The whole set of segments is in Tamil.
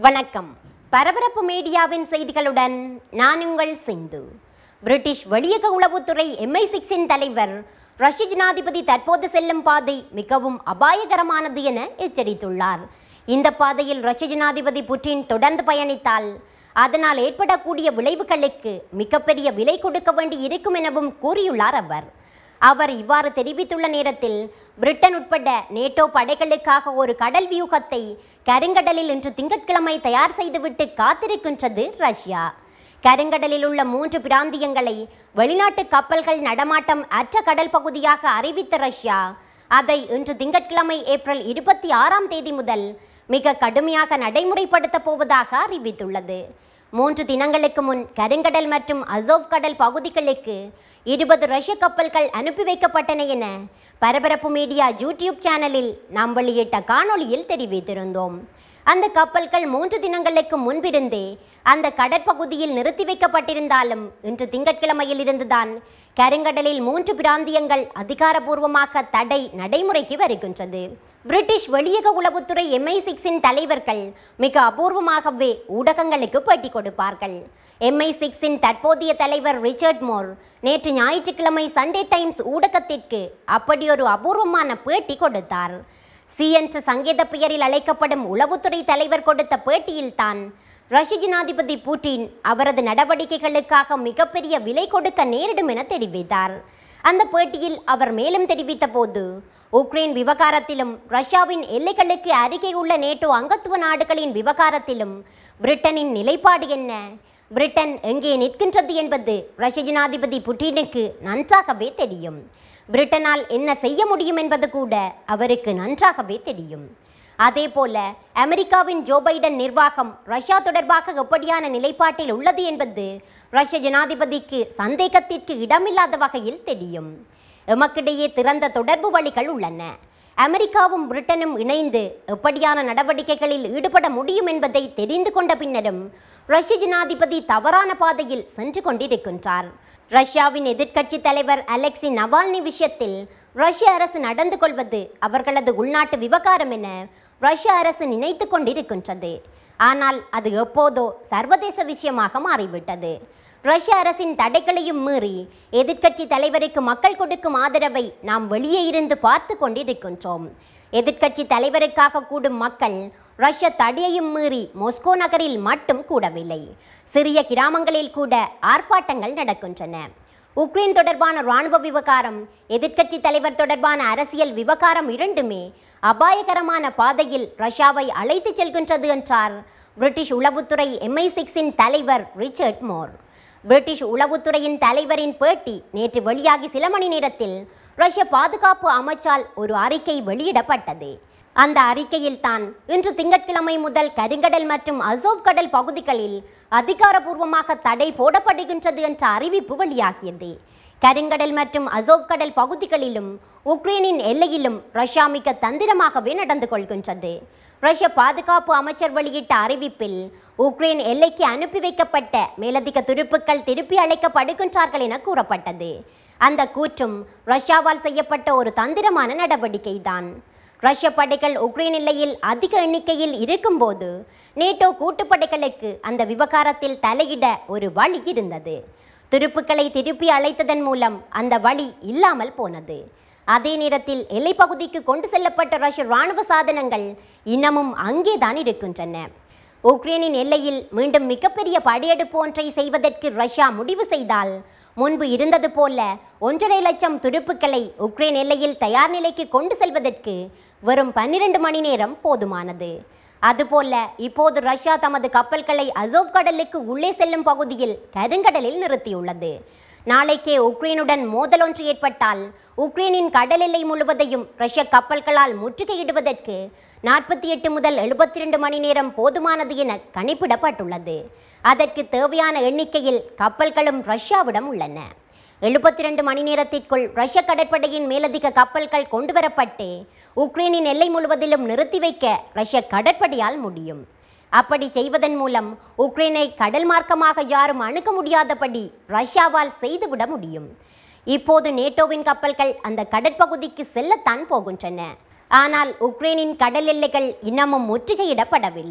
வணக்கம் பரபரப்பு மீடியாவின் செய்திகளுடன் நான் உங்கள் சிந்து பிரிட்டிஷ் வெளியக உளவுத்துறை எம்ஐ சிக்ஸின் தலைவர் ரஷ்ய ஜனாதிபதி தற்போது செல்லும் பாதை மிகவும் அபாயகரமானது என எச்சரித்துள்ளார் இந்த பாதையில் ரஷ்ய ஜனாதிபதி புட்டின் தொடர்ந்து பயணித்தால் அதனால் ஏற்படக்கூடிய விளைவுகளுக்கு மிகப்பெரிய விலை கொடுக்க வேண்டி இருக்கும் எனவும் கூறியுள்ளார் அவர் அவர் இவ்வாறு தெரிவித்துள்ள நேரத்தில் பிரிட்டன் உட்பட நேட்டோ படைகளுக்காக ஒரு கடல் வியூகத்தை கருங்கடலில் இன்று திங்கட்கிழமை தயார் செய்துவிட்டு காத்திருக்கின்றது ரஷ்யா கருங்கடலில் உள்ள மூன்று பிராந்தியங்களை வெளிநாட்டு கப்பல்கள் நடமாட்டம் அற்ற கடல் பகுதியாக அறிவித்த ரஷ்யா அதை இன்று திங்கட்கிழமை ஏப்ரல் இருபத்தி ஆறாம் தேதி முதல் மிக கடுமையாக நடைமுறைப்படுத்தப் போவதாக அறிவித்துள்ளது மூன்று தினங்களுக்கு முன் கருங்கடல் மற்றும் அசோவ் கடல் பகுதிகளுக்கு இருபது ரஷ்ய கப்பல்கள் அனுப்பி வைக்கப்பட்டன என பரபரப்பு மீடியா யூடியூப் சேனலில் நாம் வெளியிட்ட காணொளியில் தெரிவித்திருந்தோம் அந்த கப்பல்கள் மூன்று தினங்களுக்கு முன்பிருந்தே அந்த கடற்பகுதியில் நிறுத்தி வைக்கப்பட்டிருந்தாலும் இன்று திங்கட்கிழமையில் இருந்துதான் கருங்கடலில் மூன்று பிராந்தியங்கள் அதிகாரபூர்வமாக தடை நடைமுறைக்கு வருகின்றது பிரிட்டிஷ் வெளியக உளவுத்துறை எம்ஐ சிக்ஸின் தலைவர்கள் மிக அபூர்வமாகவே ஊடகங்களுக்கு பேட்டி கொடுப்பார்கள் எம்ஐ சிக்ஸின் தற்போதைய தலைவர் ரிச்சர்ட் மோர் நேற்று ஞாயிற்றுக்கிழமை சண்டே டைம்ஸ் ஊடகத்திற்கு அப்படியொரு அபூர்வமான பேட்டி கொடுத்தார் சி என்ற சங்கேத பெயரில் அழைக்கப்படும் உளவுத்துறை தலைவர் கொடுத்த பேட்டியில்தான் ரஷ்ய ஜனாதிபதி புட்டின் அவரது நடவடிக்கைகளுக்காக மிகப்பெரிய விலை கொடுக்க நேரிடும் என தெரிவித்தார் அந்த பேட்டியில் அவர் மேலும் தெரிவித்த போது உக்ரைன் விவகாரத்திலும் ரஷ்யாவின் எல்லைகளுக்கு அருகே உள்ள நேட்டோ அங்கத்துவ நாடுகளின் விவகாரத்திலும் பிரிட்டனின் நிலைப்பாடு என்ன பிரிட்டன் எங்கே நிற்கின்றது என்பது ரஷ்ய ஜனாதிபதி புட்டினுக்கு நன்றாகவே தெரியும் பிரிட்டனால் என்ன செய்ய முடியும் என்பது கூட அவருக்கு நன்றாகவே தெரியும் அதே போல அமெரிக்காவின் ஜோ பைடன் நிர்வாகம் ரஷ்யா தொடர்பாக எப்படியான நிலைப்பாட்டில் உள்ளது என்பது ரஷ்ய ஜனாதிபதிக்கு சந்தேகத்திற்கு இடமில்லாத வகையில் தெரியும் எமக்கிடையே திறந்த தொடர்பு வழிகள் உள்ளன அமெரிக்காவும் பிரிட்டனும் இணைந்து எப்படியான நடவடிக்கைகளில் ஈடுபட முடியும் என்பதை தெரிந்து கொண்ட பின்னரும் ரஷ்ய ஜனாதிபதி தவறான பாதையில் சென்று கொண்டிருக்கின்றார் ரஷ்யாவின் எதிர்க்கட்சி தலைவர் அலெக்சி நவால்னி விஷயத்தில் ரஷ்ய அரசு நடந்து கொள்வது அவர்களது உள்நாட்டு விவகாரம் என ரஷ்ய அரசு நினைத்து கொண்டிருக்கின்றது ஆனால் அது எப்போதோ சர்வதேச விஷயமாக மாறிவிட்டது ரஷ்ய அரசின் தடைகளையும் மீறி எதிர்க்கட்சி தலைவருக்கு மக்கள் கொடுக்கும் ஆதரவை நாம் வெளியே இருந்து பார்த்து கொண்டிருக்கின்றோம் எதிர்க்கட்சி தலைவருக்காக கூடும் மக்கள் ரஷ்ய தடையையும் மீறி மொஸ்கோ நகரில் மட்டும் கூடவில்லை சிறிய கிராமங்களில் கூட ஆர்ப்பாட்டங்கள் நடக்கின்றன உக்ரைன் தொடர்பான இராணுவ விவகாரம் எதிர்க்கட்சி தலைவர் தொடர்பான அரசியல் விவகாரம் இரண்டுமே அபாயகரமான பாதையில் ரஷ்யாவை அழைத்துச் செல்கின்றது என்றார் பிரிட்டிஷ் உளவுத்துறை எம்ஐ சிக்ஸின் தலைவர் ரிச்சர்ட் மோர் பிரிட்டிஷ் உளவுத்துறையின் தலைவரின் பேட்டி நேற்று வெளியாகி சில மணி நேரத்தில் ரஷ்ய பாதுகாப்பு அமைச்சால் ஒரு அறிக்கை வெளியிடப்பட்டது அந்த அறிக்கையில் தான் இன்று திங்கட்கிழமை முதல் கருங்கடல் மற்றும் அசோவ் கடல் பகுதிகளில் அதிகாரபூர்வமாக தடை போடப்படுகின்றது என்ற அறிவிப்பு வெளியாகியது கருங்கடல் மற்றும் அசோவ் கடல் பகுதிகளிலும் உக்ரைனின் எல்லையிலும் ரஷ்யா மிக தந்திரமாகவே நடந்து கொள்கின்றது ரஷ்ய பாதுகாப்பு அமைச்சர் வெளியிட்ட அறிவிப்பில் உக்ரைன் எல்லைக்கு அனுப்பி வைக்கப்பட்ட மேலதிக துருப்புக்கள் திருப்பி அழைக்கப்படுகின்றார்கள் என கூறப்பட்டது அந்த கூற்றும் ரஷ்யாவால் செய்யப்பட்ட ஒரு தந்திரமான நடவடிக்கை தான் ரஷ்ய படைகள் உக்ரைன் எல்லையில் அதிக எண்ணிக்கையில் இருக்கும்போது நேட்டோ கூட்டுப்படைகளுக்கு அந்த விவகாரத்தில் தலையிட ஒரு வழி இருந்தது துருப்புக்களை திருப்பி அழைத்ததன் மூலம் அந்த வழி இல்லாமல் போனது அதே நேரத்தில் எல்லைப்பகுதிக்கு கொண்டு செல்லப்பட்ட ரஷ்ய இராணுவ சாதனங்கள் இன்னமும் அங்கேதான் இருக்கின்றன உக்ரைனின் எல்லையில் மீண்டும் மிகப்பெரிய படையெடுப்பு ஒன்றை செய்வதற்கு ரஷ்யா முடிவு செய்தால் முன்பு இருந்தது போல ஒன்றரை லட்சம் துருப்புக்களை உக்ரைன் எல்லையில் தயார் நிலைக்கு கொண்டு செல்வதற்கு வெறும் பன்னிரண்டு மணி நேரம் போதுமானது அதுபோல இப்போது ரஷ்யா தமது கப்பல்களை அசோவ் கடலுக்கு உள்ளே செல்லும் பகுதியில் கருங்கடலில் நிறுத்தியுள்ளது நாளைக்கே உக்ரைனுடன் மோதல் ஒன்று ஏற்பட்டால் உக்ரைனின் கடல் எல்லை முழுவதையும் ரஷ்ய கப்பல்களால் முற்றுகையிடுவதற்கு நாற்பத்தி எட்டு முதல் எழுபத்தி ரெண்டு மணி நேரம் போதுமானது என கணிப்பிடப்பட்டுள்ளது அதற்கு தேவையான எண்ணிக்கையில் கப்பல்களும் ரஷ்யாவிடம் உள்ளன எழுபத்தி ரெண்டு மணி நேரத்திற்குள் ரஷ்ய கடற்படையின் மேலதிக கப்பல்கள் கொண்டுவரப்பட்டு உக்ரைனின் எல்லை முழுவதிலும் நிறுத்தி வைக்க ரஷ்ய கடற்படையால் முடியும் அப்படி செய்வதன் மூலம் உக்ரைனை கடல் மார்க்கமாக யாரும் அணுக முடியாதபடி ரஷ்யாவால் செய்துவிட முடியும் இப்போது நேட்டோவின் கப்பல்கள் அந்த கடற்பகுதிக்கு செல்லத்தான் போகின்றன ஆனால் உக்ரைனின் கடல் எல்லைகள் இன்னமும் முற்றுகையிடப்படவில்லை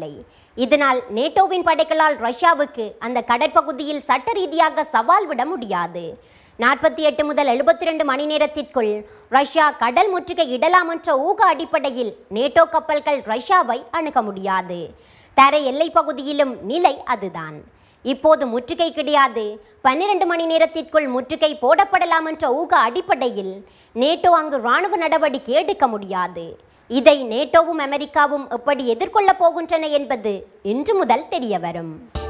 இதனால் நேட்டோவின் படைகளால் ரஷ்யாவுக்கு அந்த கடற்பகுதியில் சட்ட ரீதியாக சவால் விட முடியாது நாற்பத்தி எட்டு முதல் எழுபத்தி ரெண்டு மணி நேரத்திற்குள் ரஷ்யா கடல் முற்றுகை இடலாம் என்ற ஊக அடிப்படையில் நேட்டோ கப்பல்கள் ரஷ்யாவை அணுக முடியாது தரை எல்லை பகுதியிலும் நிலை அதுதான் இப்போது முற்றுகை கிடையாது பன்னிரண்டு மணி நேரத்திற்குள் முற்றுகை போடப்படலாம் என்ற ஊக அடிப்படையில் நேட்டோ அங்கு இராணுவ நடவடிக்கை எடுக்க முடியாது இதை நேட்டோவும் அமெரிக்காவும் எப்படி எதிர்கொள்ளப் போகின்றன என்பது இன்று முதல் தெரிய வரும்